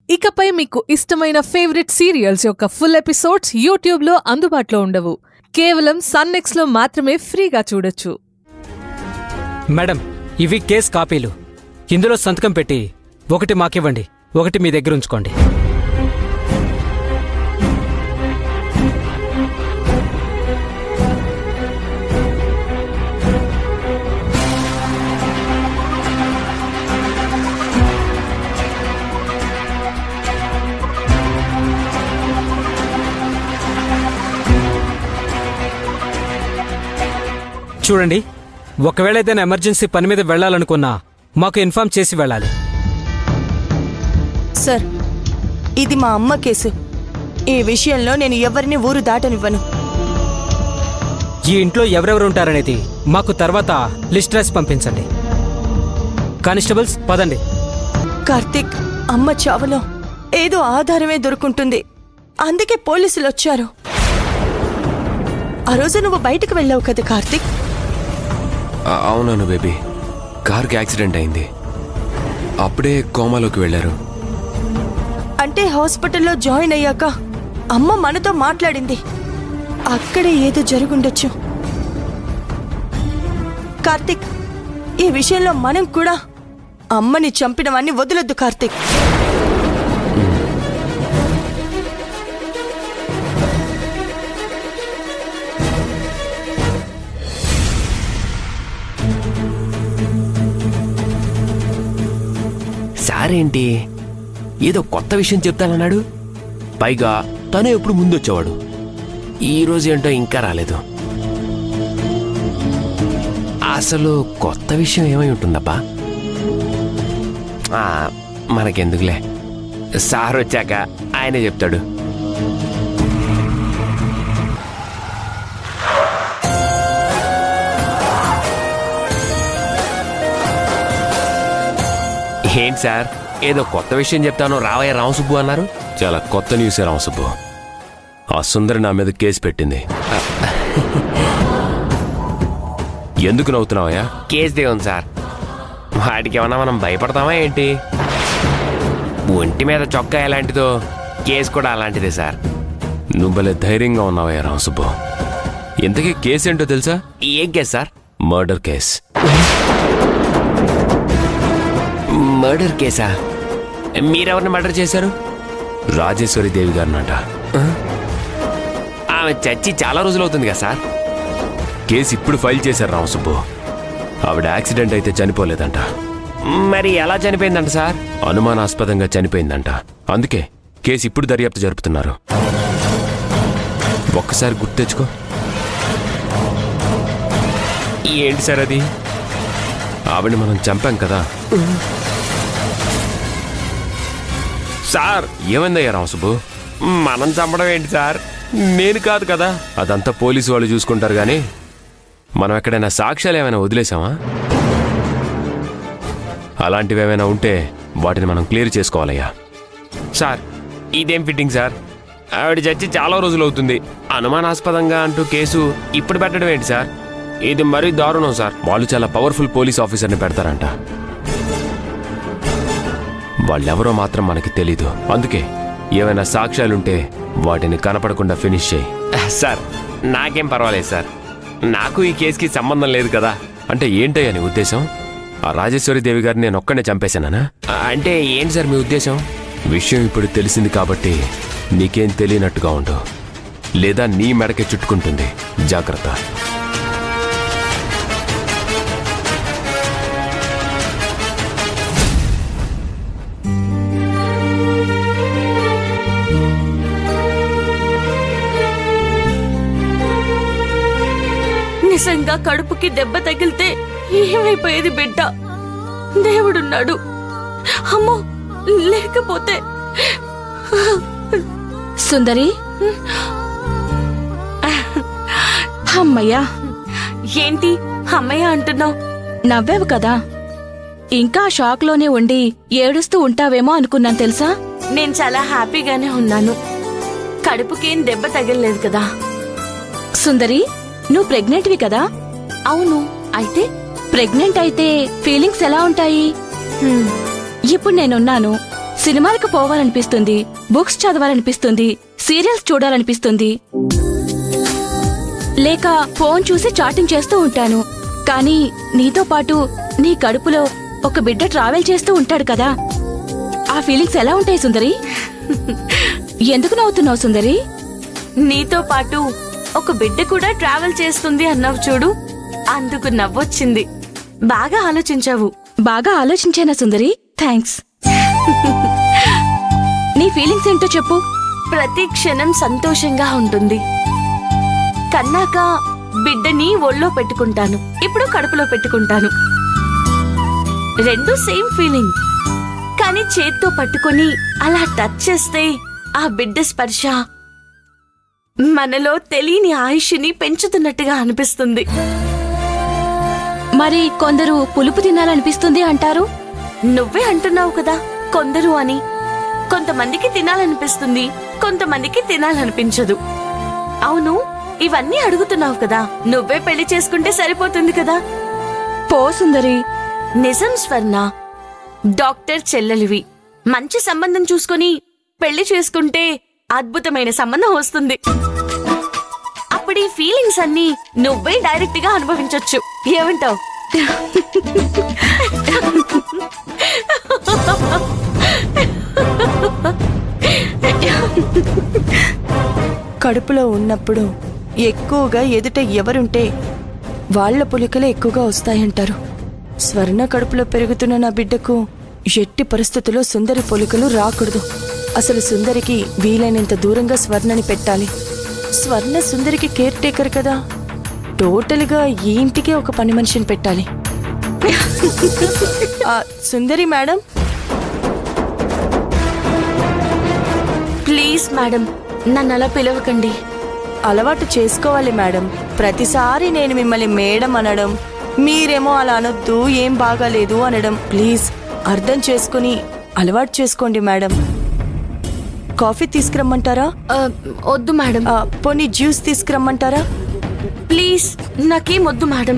ఇకపై మీకు ఇష్టమైన ఫేవరెట్ సీరియల్స్ యొక్క ఫుల్ ఎపిసోడ్స్ యూట్యూబ్లో అందుబాటులో ఉండవు కేవలం సన్నెక్స్లో మాత్రమే ఫ్రీగా చూడొచ్చు మేడం ఇవి కేస్ కాపీలు ఇందులో సంతకం పెట్టి ఒకటి మాకివ్వండి ఒకటి మీ దగ్గర ఉంచుకోండి చూడండి ఒకవేళ ఏదైనా ఎమర్జెన్సీ పని మీద వెళ్ళాలనుకున్నా మాకు ఇన్ఫార్మ్ చేసి వెళ్ళాలి సార్ ఇది మా అమ్మ కేసు ఈ విషయంలో నేను ఎవరిని ఊరు దాటనివ్వను ఈ ఇంట్లో ఎవరెవరు ఉంటారనేది మాకు తర్వాత లిస్ట్ రాసి పంపించండి కానిస్టేబుల్స్ పదండి కార్తీక్ అమ్మ చావులో ఏదో ఆధారమే దొరుకుంటుంది అందుకే పోలీసులు వచ్చారు ఆ రోజు నువ్వు బయటకు వెళ్ళావు కదా కార్తీక్ ఆ- అవునవును బేబీ కార్కి యాక్సిడెంట్ అయింది అప్పుడే కోమాలోకి వెళ్ళారు అంటే హాస్పిటల్లో జాయిన్ అయ్యాక అమ్మ మనతో మాట్లాడింది అక్కడే ఏదో జరుగుండొచ్చు కార్తీక్ ఈ విషయంలో మనం కూడా అమ్మని చంపినవన్నీ వదలొద్దు కార్తీక్ సారేంటి ఏదో కొత్త విషయం చెప్తానన్నాడు పైగా తనే ఎప్పుడు ముందొచ్చేవాడు ఈ రోజు ఏంటో ఇంకా రాలేదు అసలు కొత్త విషయం ఏమై ఉంటుందబ్బా ఆ, మనకెందుకులే సార్ వచ్చాక ఆయనే చెప్తాడు ఏంటి సార్ ఏదో కొత్త విషయం చెప్తాను రావయ్య రామసుబ్బు అన్నారు చాలా కొత్త న్యూసే రామసుబ్బు ఆ సుందరి నా మీద కేసు పెట్టింది ఎందుకు నవ్వుతున్నావయ్యా కేసు దేవుంది సార్ వాడికి ఏమన్నా మనం భయపడతామా ఏంటి ఒంటి మీద చొక్కా ఎలాంటిదో కేసు కూడా అలాంటిదే సార్ నువ్వు భలే ధైర్యంగా ఉన్నావయ్యా రామసుబ్బు ఇంతకీ కేసు ఏంటో తెలుసా ఏం case sir murder case murder కేసా మీరెవరిని మర్డర్ చేశారు రాజేశ్వరి దేవి గారినంట ఆమె చచ్చి చాలా రోజులు అవుతుంది కదా సార్ కేసు ఇప్పుడు ఫైల్ చేశారు రామసుబ్బు ఆవిడ యాక్సిడెంట్ అయితే చనిపోలేదంట మరి ఎలా చనిపోయిందంట సార్ అనుమానాస్పదంగా చనిపోయిందంట అందుకే కేసు ఇప్పుడు దర్యాప్తు జరుపుతున్నారు ఒక్కసారి గుర్తు తెచ్చుకో ఏంటి సార్ అది ఆవిడ మనం చంపాం కదా సార్ ఏమైందయ్యా రామసుబ్బు మనం చంపడం ఏంటి సార్ నేను కాదు కదా అదంతా పోలీసు వాళ్ళు చూసుకుంటారు కానీ మనం ఎక్కడైనా సాక్ష్యాలు ఏమైనా వదిలేసామా అలాంటివి ఏమైనా ఉంటే వాటిని మనం క్లియర్ చేసుకోవాలయ్యా సార్ ఇదేం ఫిట్టింగ్ సార్ ఆవిడ చచ్చి చాలా రోజులు అవుతుంది అనుమానాస్పదంగా అంటూ కేసు ఇప్పుడు పెట్టడం ఏంటి సార్ ఇది మరీ దారుణం సార్ వాళ్ళు చాలా పవర్ఫుల్ పోలీస్ ఆఫీసర్ని పెడతారంట వాళ్ళెవరో మాత్రం మనకి తెలీదు అందుకే ఏమైనా సాక్ష్యాలుంటే వాటిని కనపడకుండా ఫినిష్ చేయి సార్ నాకేం పర్వాలేదు సార్ నాకు ఈ కేసుకి సంబంధం లేదు కదా అంటే ఏంటయ్యా నీ ఉద్దేశం ఆ రాజేశ్వరి దేవి గారిని నేను ఒక్కనే చంపేశానా అంటే ఏంటి సార్ మీ ఉద్దేశం విషయం ఇప్పుడు తెలిసింది కాబట్టి నీకేం తెలియనట్టుగా ఉండు లేదా నీ మెడకే చుట్టుకుంటుంది జాగ్రత్త నిజంగా కడుపుకి దెబ్బ తగిలితే ఏమైపోయేది బిడ్డ దేవుడున్నాడు అమ్మో లేకపోతే సుందరి అమ్మయ్యా ఏంటి అమ్మయ్య అంటున్నావు నవ్వావు కదా ఇంకా ఆ షాక్లోనే ఉండి ఏడుస్తూ ఉంటావేమో అనుకున్నాను తెలుసా నేను చాలా హ్యాపీగానే ఉన్నాను కడుపుకేం దెబ్బ తగలలేదు కదా సుందరి నువ్వు ప్రెగ్నెంట్వి కదా అవును అయితే ప్రెగ్నెంట్ అయితే ఫీలింగ్స్ ఎలా ఉంటాయి హ్మ్, ఇప్పుడు నేనున్నాను సినిమాలకు పోవాలనిపిస్తుంది బుక్స్ చదవాలనిపిస్తుంది సీరియల్స్ చూడాలనిపిస్తుంది లేక ఫోన్ చూసి చాటింగ్ చేస్తూ ఉంటాను కానీ నీతో పాటు నీ కడుపులో ఒక బిడ్డ ట్రావెల్ చేస్తూ ఉంటాడు కదా ఆ ఫీలింగ్స్ ఎలా ఉంటాయి సుందరి ఎందుకు నవ్వుతున్నావు సుందరి నీతో పాటు ఒక బిడ్డ కూడా ట్రావెల్ చేస్తుంది అన్నావు చూడు అందుకు నవ్వొచ్చింది బాగా ఆలోచించావు బాగా ఆలోచించానా సుందరి థ్యాంక్స్ నీ ఫీలింగ్స్ ఏంటో చెప్పు ప్రతి క్షణం సంతోషంగా ఉంటుంది కన్నాక బిడ్డని ఒళ్ళో పెట్టుకుంటాను ఇప్పుడు కడుపులో పెట్టుకుంటాను రెండు సేమ్ ఫీలింగ్ కానీ చేత్తో పట్టుకొని అలా టచ్ చేస్తే ఆ బిడ్డ స్పర్శ మనలో తెలియని ఆయుష్ని పెంచుతున్నట్టుగా అనిపిస్తుంది మరి కొందరు పులుపు తినాలనిపిస్తుంది అంటారు నువ్వే అంటున్నావు కదా కొందరు అని కొంతమందికి తినాలనిపిస్తుంది కొంతమందికి తినాలనిపించదు అవును ఇవన్నీ అడుగుతున్నావు కదా నువ్వే పెళ్లి చేసుకుంటే సరిపోతుంది కదా పో సుందరి నిజం స్వర్ణ డాక్టర్ చెల్లెలివి మంచి సంబంధం చూసుకొని పెళ్లి చేసుకుంటే అద్భుతమైన సంబంధం వస్తుంది అప్పుడు ఈ ఫీలింగ్స్ అన్ని నువ్వే డైరెక్ట్ గా అనుభవించొచ్చు ఏమంటావు కడుపులో ఉన్నప్పుడు ఎక్కువగా ఎదుట ఎవరుంటే వాళ్ళ పులికలే ఎక్కువగా వస్తాయంటారు స్వర్ణ కడుపులో పెరుగుతున్న నా బిడ్డకు ఎట్టి పరిస్థితుల్లో సుందరి పొలికలు రాకూడదు అసలు సుందరికి వీలైనంత దూరంగా స్వర్ణని పెట్టాలి స్వర్ణ సుందరికి కేర్ టేకర్ కదా టోటల్గా ఈ ఇంటికే ఒక పని మనిషిని పెట్టాలి ఆ, సుందరి మేడం ప్లీజ్ మేడం నన్ను అలా పిలవకండి అలవాటు చేసుకోవాలి మేడం ప్రతిసారి నేను మిమ్మల్ని మేడం అనడం మీరేమో అలా అనొద్దు ఏం బాగాలేదు అనడం ప్లీజ్ అర్థం చేసుకుని అలవాటు చేసుకోండి మేడం కాఫీ తీసుకురమ్మంటారా ఆ, వద్దు మేడం ఆ, పోనీ జ్యూస్ తీసుకురమ్మంటారా ప్లీజ్ నాకేం వద్దు మేడం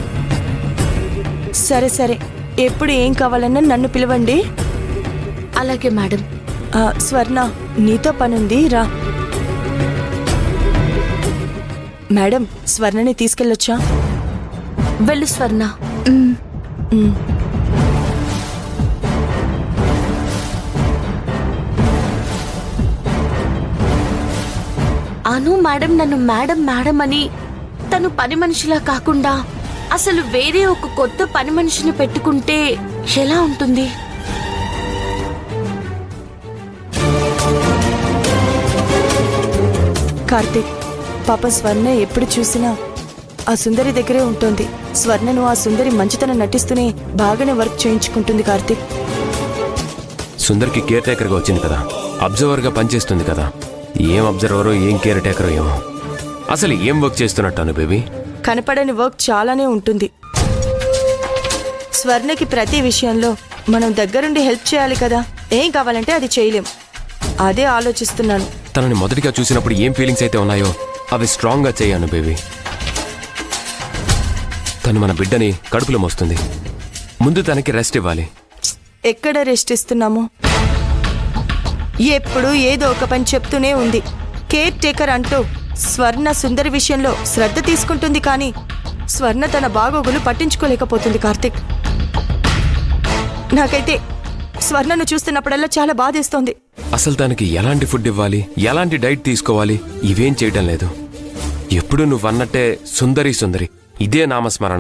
సరే సరే ఎప్పుడు ఏం కావాలన్నా నన్ను పిలవండి అలాగే మేడం ఆ, స్వర్ణ నీతో పనుంది రా మేడం స్వర్ణని తీసుకెళ్ళొచ్చా వెళ్ళు స్వర్ణ మ్. అను మేడం నన్ను మేడం మేడం అని తను పని మనిషిలా కాకుండా అసలు వేరే ఒక కొత్త పని మనిషిని పెట్టుకుంటే ఎలా ఉంటుంది కార్తీక్ పాప స్వర్ణ ఎప్పుడు చూసినా ఆ సుందరి దగ్గరే ఉంటుంది స్వర్ణను ఆ సుందరి మంచితనం నటిస్తూనే బాగానే వర్క్ చేయించుకుంటుంది కార్తీక్ సుందర్కి కేర్ టేకర్గా వచ్చింది కదా అబ్జర్వర్గా పనిచేస్తుంది కదా ఏం అబ్జర్వరో ఏం కేర్ టేకరో ఏమో అసలు ఏం వర్క్ చేస్తున్నట్టాను బేబీ కనపడని వర్క్ చాలానే ఉంటుంది స్వర్ణకి ప్రతి విషయంలో మనం దగ్గరుండి హెల్ప్ చేయాలి కదా ఏం కావాలంటే అది చేయలేం అదే ఆలోచిస్తున్నాను తనని మొదటిగా చూసినప్పుడు ఏం ఫీలింగ్స్ అయితే ఉన్నాయో అవి స్ట్రాంగ్గా చేయను బేబీ తను మన బిడ్డని కడుపులో మోస్తుంది ముందు తనకి రెస్ట్ ఇవ్వాలి ఎక్కడ రెస్ట్ ఇస్తున్నాము ఎప్పుడు ఏదో ఒక పని చెప్తూనే ఉంది కేర్ టేకర్ అంటూ స్వర్ణ సుందరి విషయంలో శ్రద్ధ తీసుకుంటుంది కానీ స్వర్ణ తన బాగోగులు పట్టించుకోలేకపోతుంది కార్తిక్ నాకైతే స్వర్ణను చూస్తున్నప్పుడల్లా చాలా బాధేస్తోంది అసలు తనకి ఎలాంటి ఫుడ్ ఇవ్వాలి ఎలాంటి డైట్ తీసుకోవాలి ఇవేం చేయటం లేదు ఎప్పుడు నువ్వన్నట్టే సుందరి సుందరి ఇదే నామస్మరణ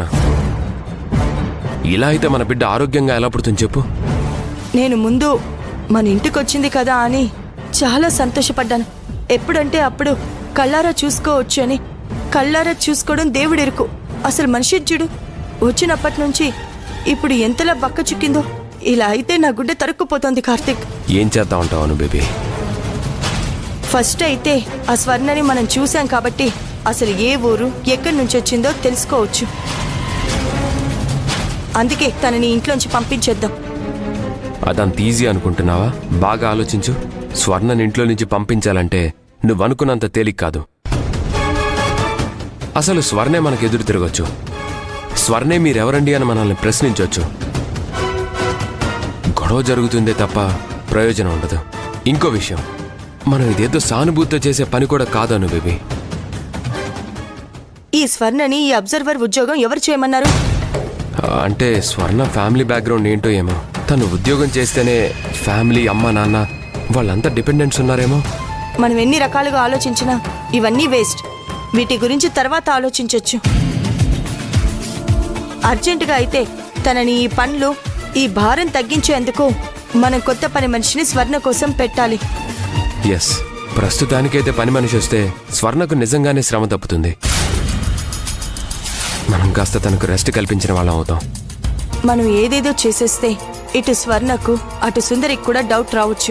ఇలా అయితే మన బిడ్డ ఆరోగ్యంగా ఎలా పుడుతుంది చెప్పు నేను ముందు మన ఇంటికొచ్చింది కదా అని చాలా సంతోషపడ్డాను ఎప్పుడంటే అప్పుడు కళ్ళారా చూసుకోవచ్చు అని కళ్ళారా చూసుకోవడం దేవుడెరుకు అసలు మనిషి చూడు వచ్చినప్పటి నుంచి ఇప్పుడు ఎంతలా బక్క చిక్కిందో ఇలా అయితే నా గుడ్డ తరుక్కుపోతోంది కార్తిక్ ఏం చేద్దాం అంటావు అను బేబీ ఫస్ట్ అయితే ఆ స్వర్ణని మనం చూసాం కాబట్టి అసలు ఏ ఊరు ఎక్కడి నుంచి వచ్చిందో తెలుసుకోవచ్చు అందుకే తనని ఇంట్లోంచి పంపించేద్దాం అదంత ఈజీ అనుకుంటున్నావా బాగా ఆలోచించు స్వర్ణని ఇంట్లో నుంచి పంపించాలంటే నువ్వు అనుకున్నంత తేలిక కాదు అసలు స్వర్ణే మనకు ఎదురు తిరగచ్చు స్వర్ణే మీరెవరండి అని మనల్ని ప్రశ్నించవచ్చు గొడవ జరుగుతుందే తప్ప ప్రయోజనం ఉండదు ఇంకో విషయం మనం ఇదేదో సానుభూతితో చేసే పని కూడా కాదను బేబీ ఈ స్వర్ణని ఈ అబ్జర్వర్ ఉద్యోగం ఎవరు చేయమన్నారు ఆ, అంటే స్వర్ణ ఫ్యామిలీ బ్యాక్గ్రౌండ్ ఏంటో ఏమో తను ఉద్యోగం చేస్తేనే ఫ్యామిలీ అమ్మ నాన్న వాళ్ళంతా డిపెండెంట్స్ ఉన్నారేమో మనం ఎన్ని రకాలుగా ఆలోచించినా ఇవన్నీ వేస్ట్ వీటి గురించి తర్వాత ఆలోచించొచ్చు అర్జెంటుగా అయితే తనని ఈ పనులు ఈ భారం తగ్గించేందుకు మనం కొత్త పని మనిషిని స్వర్ణ కోసం పెట్టాలి ఎస్ ప్రస్తుతానికైతే పని మనిషి వస్తే స్వర్ణకు నిజంగానే శ్రమ తప్పుతుంది మనం కాస్త తనకు రెస్ట్ కల్పించిన వాళ్ళం అవుతాం మనం ఏదేదో చేసేస్తే ఇటు స్వర్ణకు అటు సుందరికి కూడా డౌట్ రావచ్చు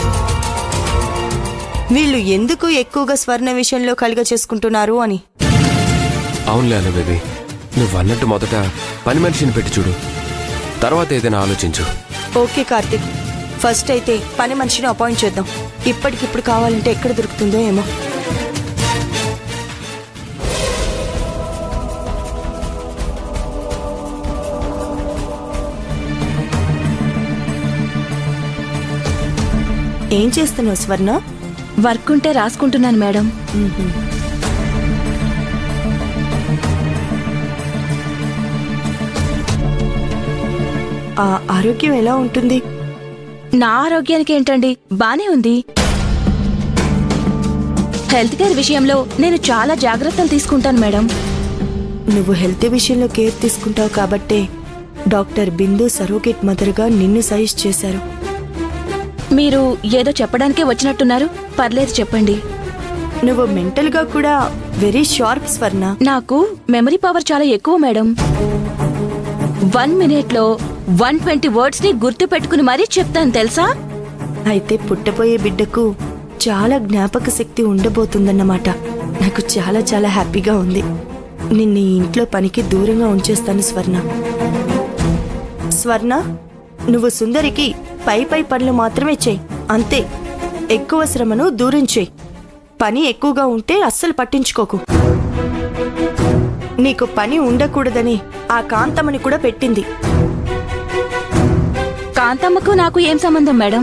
వీళ్ళు ఎందుకు ఎక్కువగా స్వర్ణ విషయంలో కలిగ చేసుకుంటున్నారు అని అవునులే అను బేబీ నువ్వు అన్నట్టు మొదట పని మనిషిని పెట్టి చూడు తర్వాత ఏదైనా ఆలోచించు ఓకే కార్తిక్ ఫస్ట్ అయితే పని మనిషిని అపాయింట్ చేద్దాం ఇప్పటికిప్పుడు కావాలంటే ఎక్కడ దొరుకుతుందో ఏమో ఏం చేస్తున్నావు స్వర్ణ వర్క్ ఉంటే రాసుకుంటున్నాను మేడం ఆ ఆరోగ్యం ఎలా ఉంటుంది నా ఆరోగ్యానికి ఏంటండి బానే ఉంది హెల్త్ కేర్ విషయంలో నేను చాలా జాగ్రత్తలు తీసుకుంటాను మేడం నువ్వు హెల్త్ విషయంలో కేర్ తీసుకుంటావు కాబట్టే డాక్టర్ బిందు సరోగేట్ మదర్గా నిన్ను సజెస్ట్ చేశారు మీరు ఏదో చెప్పడానికే వచ్చినట్టున్నారు పర్లేదు చెప్పండి నువ్వు మెంటల్గా కూడా వెరీ షార్ప్ స్వర్ణ నాకు మెమరీ పవర్ చాలా ఎక్కువ మేడం వన్ మినిట్ లో వన్ ట్వంటీ వర్డ్స్ ని గుర్తు పెట్టుకుని మరీ చెప్తాను తెలుసా అయితే పుట్టబోయే బిడ్డకు చాలా జ్ఞాపక శక్తి ఉండబోతుందన్నమాట నాకు చాలా చాలా హ్యాపీగా ఉంది నిన్ను ఈ ఇంట్లో పనికి దూరంగా ఉంచేస్తాను స్వర్ణ స్వర్ణ నువ్వు సుందరికి పై పై పనులు మాత్రమే చెయ్యి అంతే ఎక్కువ శ్రమను దూరం చెయ్యి పని ఎక్కువగా ఉంటే అస్సలు పట్టించుకోకు నీకు పని ఉండకూడదని ఆ కాంతమని కూడా పెట్టింది కాంతమ్మకు నాకు ఏం సంబంధం మేడం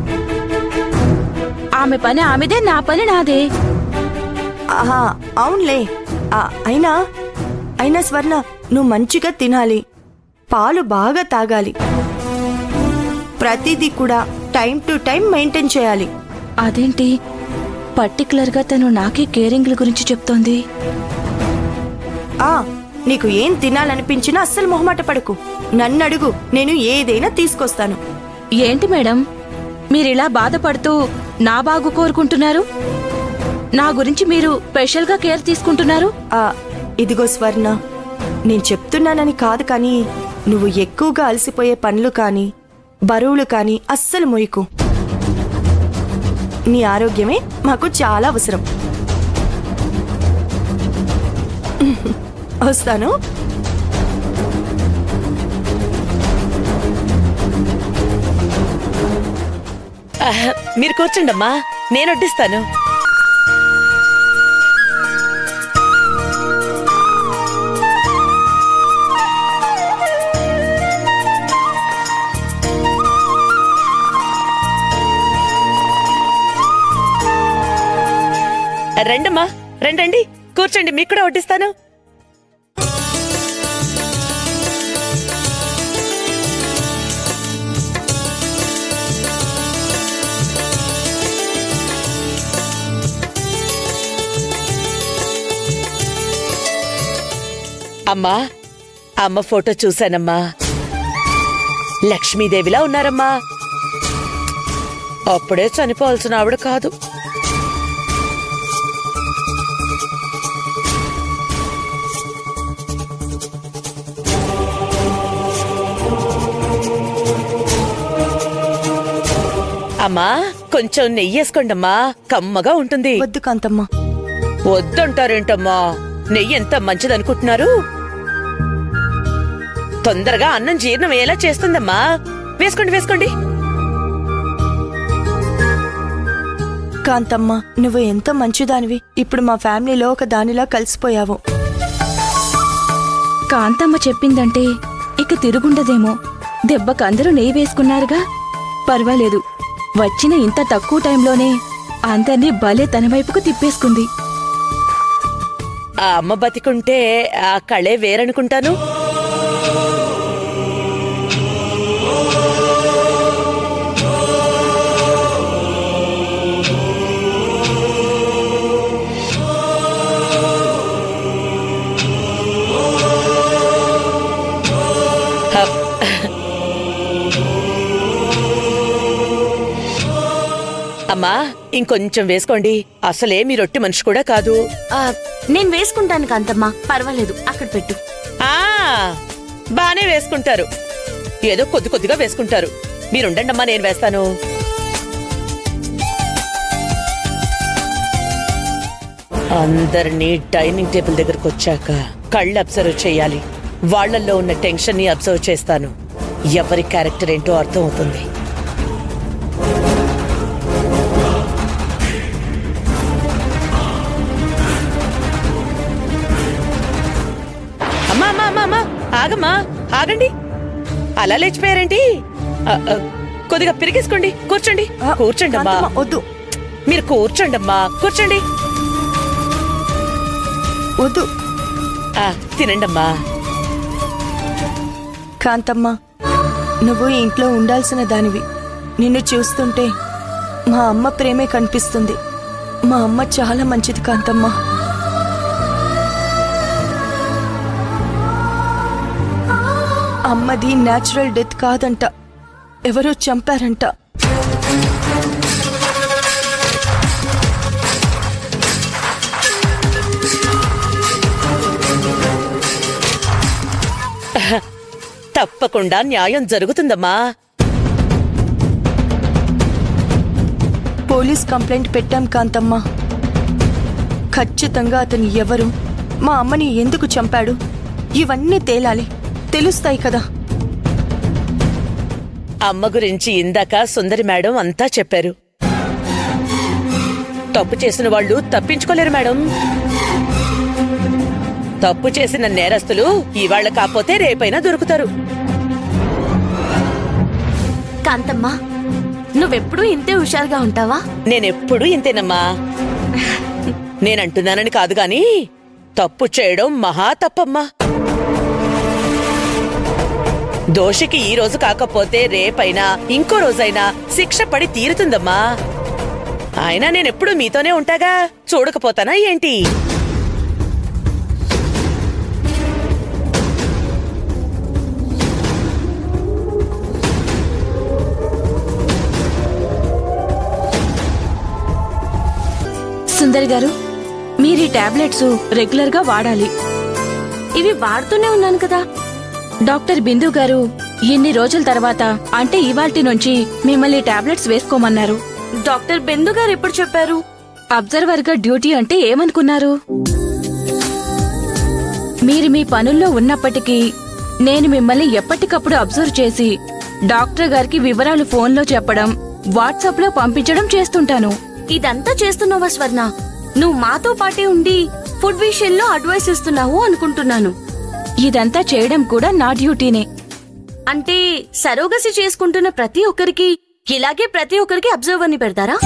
ఆమె పని ఆమెదే నా పని నాదే ఆహా అవునులే ఆ, అయినా అయినా స్వర్ణ నువ్వు మంచిగా తినాలి పాలు బాగా తాగాలి ప్రతిదీ కూడా టైం టు టైం మెయింటైన్ చేయాలి అదేంటి పర్టికులర్ గా తను నాకే కేరింగ్ల గురించి చెప్తోంది ఆ నీకు ఏం తినాలనిపించినా అస్సలు మొహమాట పడకు నన్ను అడుగు నేను ఏదైనా తీసుకొస్తాను ఏంటి మేడం మీరిలా బాధపడుతూ నా బాగు కోరుకుంటున్నారు నా గురించి మీరు స్పెషల్ గా కేర్ తీసుకుంటున్నారు ఆ ఇదిగో స్వర్ణ నేను చెప్తున్నానని కాదు కానీ నువ్వు ఎక్కువగా అలసిపోయే పనులు కానీ బరువులు కానీ అస్సలు మొయ్యకు నీ ఆరోగ్యమే మాకు చాలా అవసరం వస్తాను ఆహా, మీరు కూర్చోండమ్మా నేను వడ్డిస్తాను రండమ్మా రండి కూర్చోండి మీకు కూడా వడ్డిస్తాను అమ్మా అమ్మ ఫోటో చూశానమ్మా లక్ష్మీదేవిలా ఉన్నారమ్మా అప్పుడే చనిపోవాల్సిన ఆవిడ కాదు అమ్మా కొంచెం నెయ్యి వేసుకోండమ్మా కమ్మగా ఉంటుంది వద్దు కాంతమ్మ వద్దంటారేంటమ్మా నెయ్యి ఎంత మంచిదనుకుంటున్నారు తొందరగా అన్నం జీర్ణం అయ్యేలా చేస్తుందమ్మా వేసుకోండి వేసుకోండి కాంతమ్మ నువ్వు ఎంత మంచిదానివి ఇప్పుడు మా ఫ్యామిలీలో ఒక దానిలా కలిసిపోయావు కాంతమ్మ చెప్పిందంటే ఇక తిరుగుండదేమో దెబ్బకు అందరూ నెయ్యి వేసుకున్నారుగా పర్వాలేదు వచ్చిన ఇంత తక్కువ టైంలోనే అందర్నీ భలే తన వైపుకు తిప్పేసుకుంది ఆ అమ్మ బతికుంటే ఆ కళే వేరనుకుంటాను హప్. అమ్మా ఇంకొంచెం వేసుకోండి అసలే మీ రొట్టి మనిషి కూడా కాదు ఆ, నేను వేసుకుంటాను కాంతమ్మ పర్వాలేదు అక్కడ పెట్టు ఆ బానే వేసుకుంటారు ఏదో కొద్ది కొద్దిగా వేసుకుంటారు మీరుండండమ్మా నేను వేస్తాను అందరినీ డైనింగ్ టేబుల్ దగ్గరకు వచ్చాక కళ్ళు అబ్జర్వ్ చేయాలి వాళ్ళల్లో ఉన్న టెన్షన్ ని అబ్జర్వ్ చేస్తాను ఎవరి క్యారెక్టర్ ఏంటో అర్థం అవుతుంది అమ్మా అమ్మా అమ్మా అమ్మా ఆగమ్మా ఆగండి అలా లేచిపోయారేంటి ఆ, ఆ, కొద్దిగా పిరిగేసుకోండి కూర్చోండి కూర్చోండి అమ్మా కాంతమ్మ, వద్దు మీరు కూర్చోండి అమ్మా కూర్చోండి వద్దు ఆ, తినండి అమ్మా కాంతమ్మ నువ్వు ఈ ఇంట్లో ఉండాల్సిన దానివి నిన్ను చూస్తుంటే మా అమ్మ ప్రేమే కనిపిస్తుంది మా అమ్మ చాలా మంచిది కాంతమ్మ అమ్మది న్యాచురల్ డెత్ కాదంట ఎవరో చంపారంట తప్పకుండా న్యాయం జరుగుతుందమ్మా పోలీస్ కంప్లైంట్ పెట్టాం కాంతమ్మ ఖచ్చితంగా అతను ఎవరు మా అమ్మని ఎందుకు చంపాడు ఇవన్నీ తేలాలి తెలుస్తాయి కదా అమ్మ గురించి ఇందాక సుందరి మేడం అంతా చెప్పారు తప్పు చేసిన వాళ్ళు తప్పించుకోలేరు మేడం తప్పు చేసిన నేరస్తులు ఇవాళ కాకపోతే రేపైనా దొరుకుతారు కాంతమ్మ నువ్వెప్పుడూ ఇంతే హుషారుగా ఉంటావా నేనెప్పుడు ఇంతేనమ్మా నేనంటున్నానని కాదు గాని తప్పు చేయడం మహా తప్పమ్మా దోషికి ఈ రోజు కాకపోతే రేపైనా ఇంకో రోజైనా శిక్ష పడి తీరుతుందమ్మా అయినా నేనెప్పుడు మీతోనే ఉంటాగా చూడకపోతానా ఏంటి సుందరి గారు మీరు ఈ టాబ్లెట్స్ రెగ్యులర్ గా వాడాలి ఇవి వాడుతూనే ఉన్నాను కదా డాక్టర్ బిందు గారు ఇన్ని రోజుల తర్వాత అంటే ఇవాల్టి నుంచి మిమ్మల్ని టాబ్లెట్స్ వేసుకోమన్నారు డాక్టర్ బెందు గారు ఎప్పుడు చెప్పారు అబ్జర్వర్ గా డ్యూటీ అంటే ఏమనుకున్నారు మీరు మీ పనుల్లో ఉన్నప్పటికీ నేను మిమ్మల్ని ఎప్పటికప్పుడు అబ్జర్వ్ చేసి డాక్టర్ గారికి వివరాలు ఫోన్లో చెప్పడం వాట్సాప్ లో పంపించడం చేస్తుంటాను ఇదంతా చేస్తున్నావా స్వర్ణ నువ్వు మాతో పాటే ఉండి ఫుడ్ విషయంలో అడ్వైస్ ఇస్తున్నావు అనుకుంటున్నాను ఇదంతా చేయడం కూడా నా డ్యూటీనే అంటే సరోగసి చేసుకుంటున్న ప్రతి ఒక్కరికి ఇలాగే ప్రతి ఒక్కరికి అబ్జర్వర్ ని పెడతారా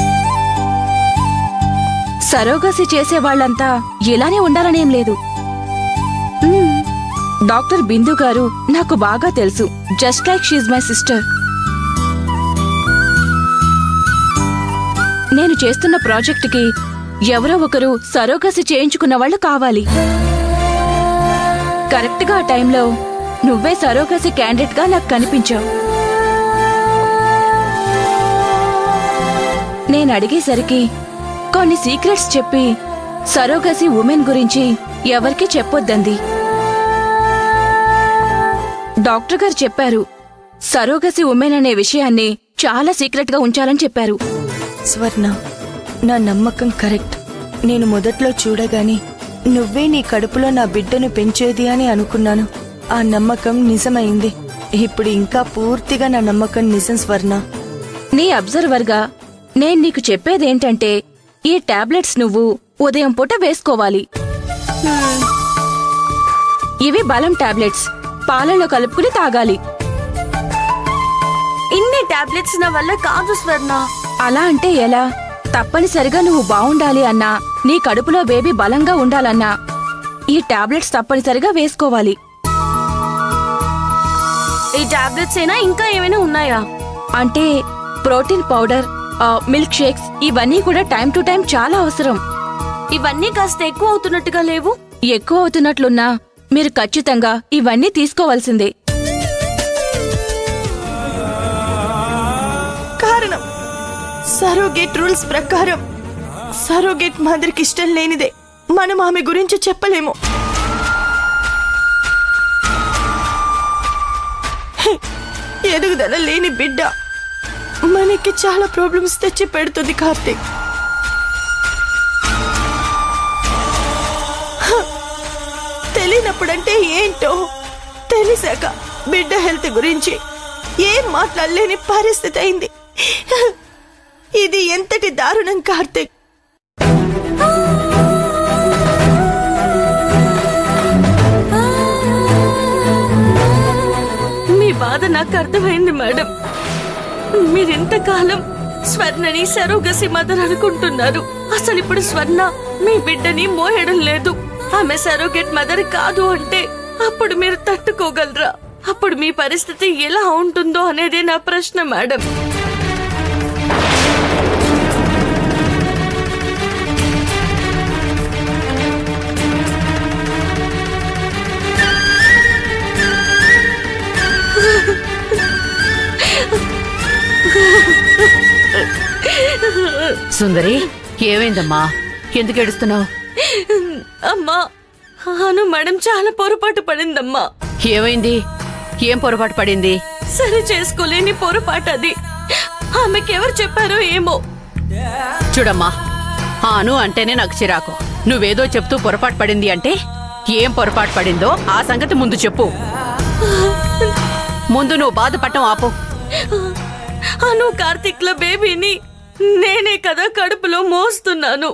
సరోగసి చేసే వాళ్ళంతా ఇలానే ఉండాలనేం లేదు మ్మ్. డాక్టర్ బిందు గారు నాకు బాగా తెలుసు just like she's my sister నేను చేస్తున్న ప్రాజెక్టుకి ఎవరో ఒకరు సరోగసి చేయించుకున్న వాళ్ళు కావాలి కరెక్ట్గా ఆ టైంలో నువ్వే సరోగసి క్యాండిడేట్ గా నాకు కనిపించావు నేను అడిగేసరికి కొన్ని సీక్రెట్స్ చెప్పి సరోగసి ఉమెన్ గురించి ఎవరికీ చెప్పొద్దంది డాక్టర్ గారు చెప్పారు సరోగసి ఉమెన్ అనే విషయాన్ని చాలా సీక్రెట్ గా ఉంచాలని చెప్పారు స్వర్ణ నా నమ్మకం కరెక్ట్ నేను మొదట్లో చూడగానే నువ్వే నీ కడుపులో నా బిడ్డను పెంచేది అని అనుకున్నాను ఆ నమ్మకం నిజమైంది ఇప్పుడు ఇంకా పూర్తిగా నా నమ్మకం నిజం స్వర్ణ నీ అబ్జర్వర్ గా నేను నీకు చెప్పేదేంటంటే ఈ టాబ్లెట్స్ నువ్వు ఉదయం పూట వేసుకోవాలి ఇవి బలం టాబ్లెట్స్ పాలలో కలుపుకుని తాగాలి ఇన్ని టాబ్లెట్స్ నా వల్ల కాదు స్వర్ణ అలా అంటే ఎలా తప్పనిసరిగా నువ్వు బావుండాలి అన్నా నీ కడుపులో బేబీ బలంగా ఉండాలన్నా ఈ టాబ్లెట్స్ తప్పనిసరిగా వేసుకోవాలి ఈ టాబ్లెట్స్ అయినా ఇంకా ఏమైనా ఉన్నాయా అంటే ప్రోటీన్ పౌడర్ ఆ, మిల్క్ షేక్స్ ఇవన్నీ కూడా టైం టు టైం చాలా అవసరం ఇవన్నీ కాస్త ఎక్కువ అవుతున్నట్టుగా లేవు ఎక్కువ అవుతున్నట్లున్నా మీరు ఖచ్చితంగా ఇవన్నీ తీసుకోవాల్సిందే కారణం సరోగేట్ రూల్స్ ప్రకారం సరోగేట్ మదర్కి ఇష్టం లేనిదే మనం ఆమె గురించి చెప్పలేము హే, ఎదుగుదల లేని బిడ్డ మనకి చాలా ప్రాబ్లమ్స్ తెచ్చి పెడుతుంది కార్తీక్ హ, తెలియనప్పుడంటే ఏంటో తెలిసాక బిడ్డ హెల్త్ గురించి ఏం మాట్లాడలేని పరిస్థితి అయింది ఇది ఎంతటి దారుణం కార్తీక్ మీ బాధ నాకు అర్థమైంది మేడం మీరెంతకాలం స్వర్ణని సరోగసి మదర్ అనుకుంటున్నారు అసలు ఇప్పుడు స్వర్ణ మీ బిడ్డని మోయడం లేదు ఆమె సరోగెట్ మదర్ కాదు అంటే అప్పుడు మీరు తట్టుకోగలరా అప్పుడు మీ పరిస్థితి ఎలా ఉంటుందో అనేదే నా ప్రశ్న మేడం సుందరి ఏమైందమ్మా ఎందుకు ఏడుస్తున్నావు అమ్మా అను మేడం చాలా పొరపాటు పడిందమ్మా ఏమైంది ఏం పొరపాటు పడింది సరి చేసుకోలేని పొరపాటు అది ఆమెకెవరు చెప్పారో ఏమో చూడమ్మా ఆ అను అంటేనే నాకు చిరాకు నువ్వేదో చెప్తూ పొరపాటు పడింది అంటే ఏం పొరపాటు పడిందో ఆ సంగతి ముందు చెప్పు ముందు నువ్వు బాధపడటం ఆపు అను కార్తిక్ ల బేబీని నేనే కదా కడుపులో మోస్తున్నాను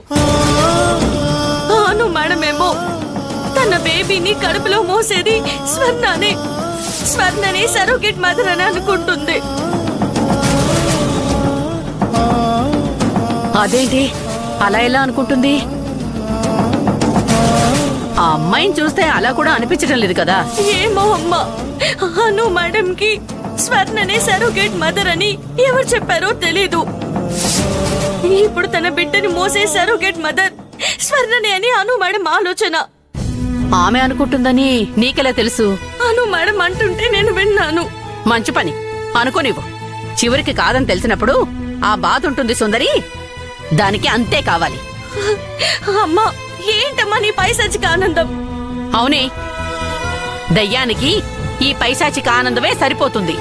అను మేడమేమో తన బేబీని కడుపులో మోసేది స్వర్ణనే స్వర్ణనే సరోగేట్ మదర్ అని అనుకుంటుంది అదేంటి అలా ఎలా అనుకుంటుంది ఆ అమ్మాయిని చూస్తే అలా కూడా అనిపించడం లేదు కదా ఏమో అమ్మా అను మేడం కి స్వర్ణనే సరోగేట్ మదర్ అని ఎవరు చెప్పారో తెలీదు ఇప్పుడు తన బిడ్డని మోసే సరోగేట్ మదర్ స్వర్ణనే అని అను మేడం ఆలోచన ఆమె అనుకుంటుందని నీకెలా తెలుసు అను మేడం అంటుంటే నేను విన్నాను మంచి పని అనుకోనివ్వు చివరికి కాదని తెలిసినప్పుడు ఆ బాధ ఉంటుంది సుందరి దానికి అంతే కావాలి అమ్మా ఏంటమ్మా నీ పైసచ్చిక ఆనందం అవునే దయ్యానికి ఈ పైశాచిక ఆనందమే సరిపోతుంది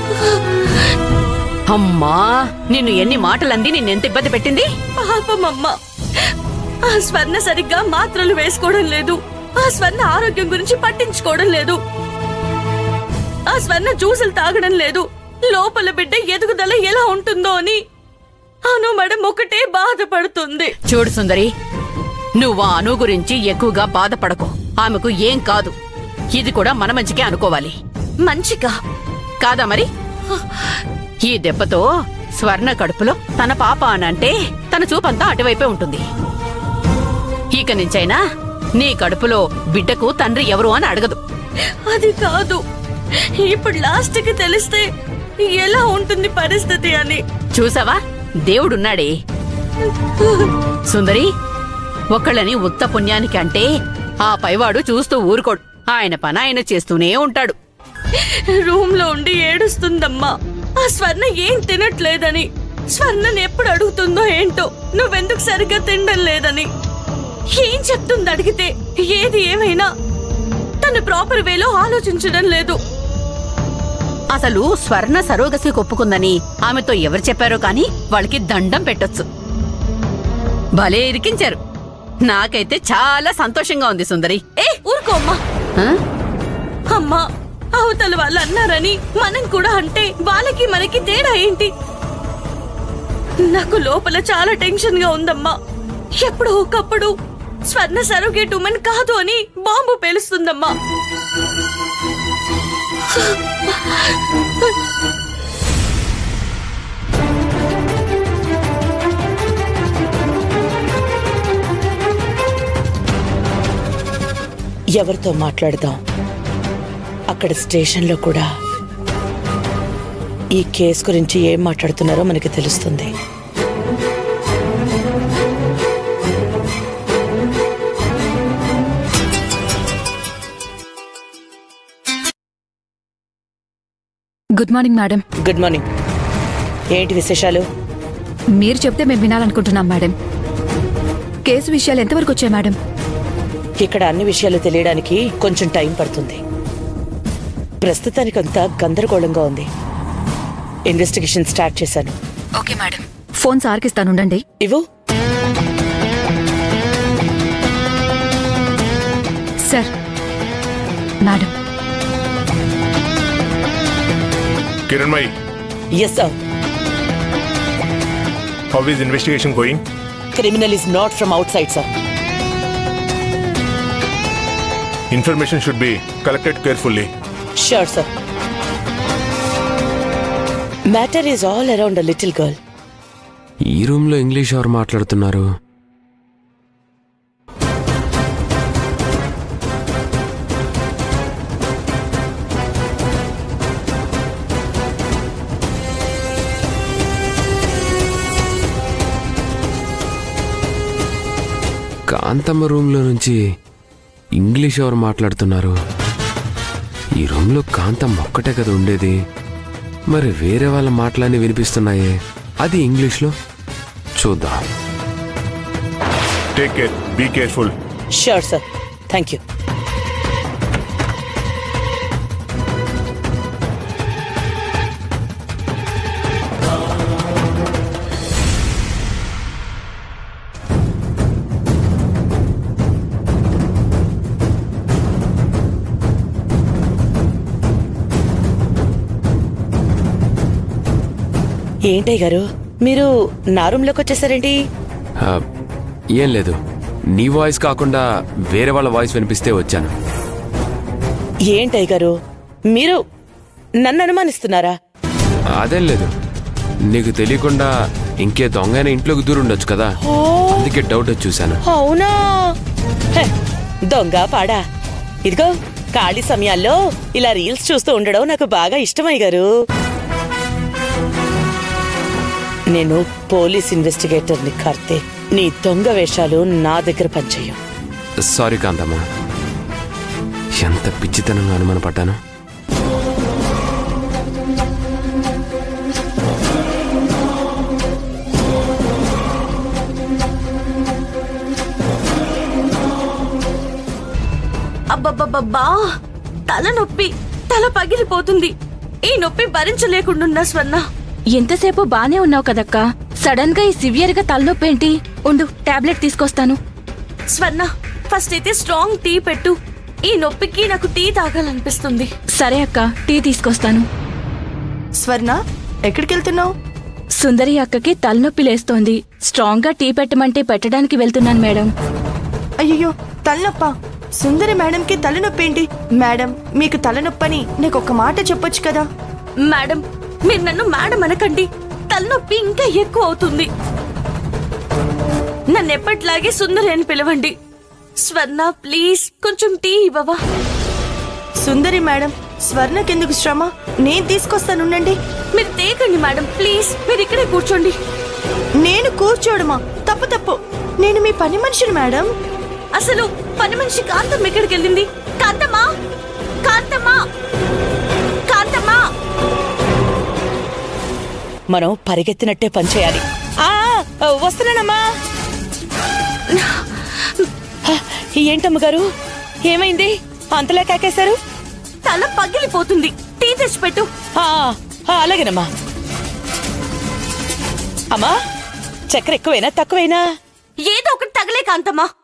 అమ్మా నిన్ను ఎన్ని మాటలంది నిన్నెంత ఇబ్బంది పెట్టింది పాపమమ్మా ఆ స్వర్ణ సరిగ్గా మాత్రలు వేసుకోవడం లేదు ఆ స్వర్ణ ఆరోగ్యం గురించి పట్టించుకోవడం లేదు ఆ స్వర్ణ జ్యూసులు తాగడం లేదు లోపల బిడ్డ ఎదుగుదల ఎలా ఉంటుందో అని అను మేడం ఒకటే బాధపడుతుంది చూడు సుందరి నువ్వు ఆ అను గురించి ఎక్కువగా బాధపడకు ఆమెకు ఏం కాదు ఇది కూడా మన మంచికే అనుకోవాలి మంచిగా కాదా మరి ఈ దెబ్బతో స్వర్ణ కడుపులో తన పాప అనంటే తన చూపంతా అటువైపే ఉంటుంది ఇక నుంచైనా నీ కడుపులో బిడ్డకు తండ్రి ఎవరు అని అడగదు అది కాదు ఇప్పుడు లాస్ట్ కి తెలిస్తే ఎలా ఉంటుంది పరిస్థితి అని చూసావా దేవుడున్నాడే సుందరి ఒకళ్ళని ఉత్త పుణ్యానికి అంటే ఆ పైవాడు చూస్తూ ఊరుకోడు ఆయన పని ఆయన చేస్తూనే ఉంటాడు రూమ్ లో ఉండి ఏడుస్తుందమ్మా ఆ స్వర్ణ ఏం తినట్లేదని స్వర్ణని ఎప్పుడు అడుగుతుందో ఏంటో నువ్వెందుకు సరిగ్గా తినడం లేదని ఏం చెప్తుంది అడిగితే ఏది ఏమైనా తను ప్రాపర్ వేలో ఆలోచించడం లేదు అసలు స్వర్ణ సరోగసి ఒప్పుకుందని ఆమెతో ఎవరు చెప్పారో కాని వాళ్ళకి దండం పెట్టొచ్చు భలే ఇరికించారు నాకైతే చాలా సంతోషంగా ఉంది సుందరి ఏ ఊరుకో అమ్మా ఆ? అమ్మా అవతల వాళ్ళు అన్నారని మనం కూడా అంటే వాళ్ళకి మనకి తేడా ఏంటి నాకు లోపల చాలా టెన్షన్ గా ఉందమ్మా ఎప్పుడు ఒకప్పుడు స్వర్ణ సరోగేట్ ఉమెన్ కాదు అని బాంబు పేలుస్తుందమ్మా ఎవరితో మాట్లాడదాం అక్కడ స్టేషన్లో కూడా ఈ కేసు గురించి ఏం మాట్లాడుతున్నారో మనకి తెలుస్తుంది good morning madam good morning ఏంటి విశేషాలు మీరు చెప్తే మేము వినాలనుకుంటున్నాం మేడం కేసు విషయాలు ఎంతవరకు వచ్చాయి మేడం ఇక్కడ అన్ని విషయాలు తెలియడానికి కొంచెం టైం పడుతుంది ప్రస్తుతానికంతా గందరగోళంగా ఉంది ఇన్వెస్టిగేషన్ స్టార్ట్ చేశాను ఓకే మేడం ఫోన్ సార్కి ఇస్తాను ఉండండి ఇవ్వు sir madam Kiranmai, yes sir how is investigation going? Criminal is not from outside sir Information should be collected carefully. Sure sir matter is all around a little girl ఈ రూమ్లో English ఎవరు మాట్లాడుతున్నారు కాంతమ్మ రూమ్లో నుంచి English ఎవరు మాట్లాడుతున్నారు ఈ రూమ్లో కాంతమ్మ ఒక్కటే కదా ఉండేది మరి వేరే వాళ్ళ మాటలన్నీ వినిపిస్తున్నాయే అది ఇంగ్లీష్లో చూద్దాం Take care. Be careful. Sure sir thank you ఏంటయ్య గారు మీరు నా రూమ్లోకి వచ్చేసారేంటి ఆ, ఏం లేదు నీ వాయిస్ కాకుండా వేరే వాళ్ళ వాయిస్ వినిపిస్తే వచ్చాను ఏంటయ్య గారు మీరు నన్ను అనుమానిస్తున్నారా అదేం లేదు నీకు తెలియకుండా ఇంకే దొంగైన ఇంట్లోకి దూరం ఉండొచ్చు కదా అందుకే డౌట్ వచ్చి చూశాను అవునా హె, దొంగ పాడా ఇదిగో ఖాళీ సమయాల్లో ఇలా రీల్స్ చూస్తూ ఉండడం నాకు బాగా ఇష్టమయ్య గారు నేను పోలీస్ ఇన్వెస్టిగేటర్ని కర్తే నీ దొంగ వేషాలు నా దగ్గర పనిచేయం సారీ కాంతమ్మ ఎంత పిచ్చితనంగా అనుమానపడ్డాను అబ్బబ్బబ్బబ్బా తలనొప్పి తల పగిలిపోతుంది ఈ నొప్పి భరించలేకుండా స్వర్ణ ఎంతసేపు బానే ఉన్నావు కదక్కా సడన్ గా ఈ సివియర్ గా తలనొప్పి ఏంటి ఉండు టాబ్లెట్ తీసుకొస్తాను స్వర్ణ ఫస్ట్ అయితే స్ట్రాంగ్ టీ పెట్టు ఈ నొప్పికి నాకు టీ తాగాలనిపిస్తుంది సరే అక్క టీ తీసుకొస్తాను స్వర్ణ ఎక్కడికి వెళ్తున్నావు సుందరి అక్కకి తలనొప్పి లేస్తోంది స్ట్రాంగ్ గా టీ పెట్టమంటే పెట్టడానికి వెళ్తున్నాను మేడం అయ్యో తలనొప్ప సుందరి మేడంకి తలనొప్పి ఏంటి మేడం మీకు తలనొప్పని నాకు ఒక మాట చెప్పొచ్చు కదా మేడం మీరు నన్ను మేడం అనకండి తలనొప్పి ఇంకా ఎక్కువ అవుతుంది నన్ను ఎప్పటిలాగే సుందరి అని పిలవండి స్వర్ణ ప్లీజ్ కొంచెం టీ ఇవ్వవా సుందరి మేడం స్వర్ణకెందుకు శ్రమ నేను తీసుకొస్తానుండండి మీరు తేకండి మేడం ప్లీజ్ మీరు ఇక్కడే కూర్చోండి నేను కూర్చోడమా తప్పు తప్పు నేను మీ పని మనిషిని మేడం అసలు పని మనిషి కాంతం ఎక్కడికి వెళ్ళింది కాంతమ్మా కాంతమ్మా కాంతమ్మా మనం పరిగెత్తినట్టే పనిచేయాలి ఆ, వస్తున్నానమ్మా హ, ఏంటమ్మ గారు ఏమైంది అంతలా కాకేశారు తల పగిలిపోతుంది టీ తెచ్చిపెట్టు ఆ, ఆ, అలాగేనమ్మా అమ్మా చక్కెర ఎక్కువైనా తక్కువైనా ఏదో ఒకటి తగలే కాంతమ్మా